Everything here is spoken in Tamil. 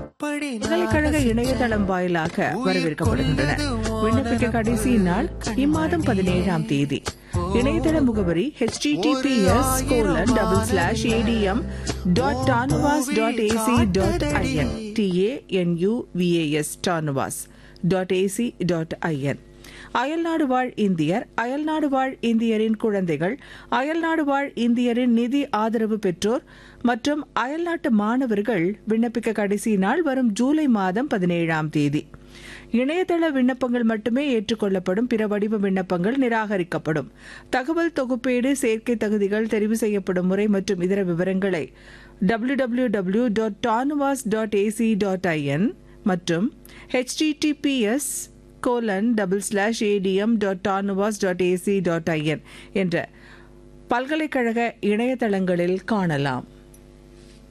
பல்கலைக்கழக இணையதளம் வாயிலாக வரவேற்கப்படுகின்றன விண்ணப்பிக்க கடைசி நாள் இம்மாதம் பதினேழாம் தேதி இணையதள முகவரி https colon double slash ATM dot Tanuvas dot AC dot IN TANUVAS Tanuvas dot AC dot IN அயல்நாடு வாழ் இந்தியர் அயல்நாடு வாழ் இந்தியரின் குழந்தைகள் அயல்நாடு வாழ் இந்தியரின் நிதி ஆதரவு பெற்றோர் மற்றும் அயல்நாட்டு மாணவர்கள் விண்ணப்பிக்க கடைசி நாள் வரும் ஜூலை மாதம் பதினேழாம் தேதி இணையதள விண்ணப்பங்கள் மட்டுமே ஏற்றுக்கொள்ளப்படும் பிற வடிவ விண்ணப்பங்கள் நிராகரிக்கப்படும் தகவல் தொகுப்பேடு சேர்க்கை தகுதிகள் தெரிவு செய்யப்படும் முறை மற்றும் இதர விவரங்களை W W W dot Tanuvas dot AC dot IN மற்றும் https colon double slash ATM dot Tanuvas dot AC dot IN என்ற பல்கலைக்கழக இணையதளங்களில் காணலாம்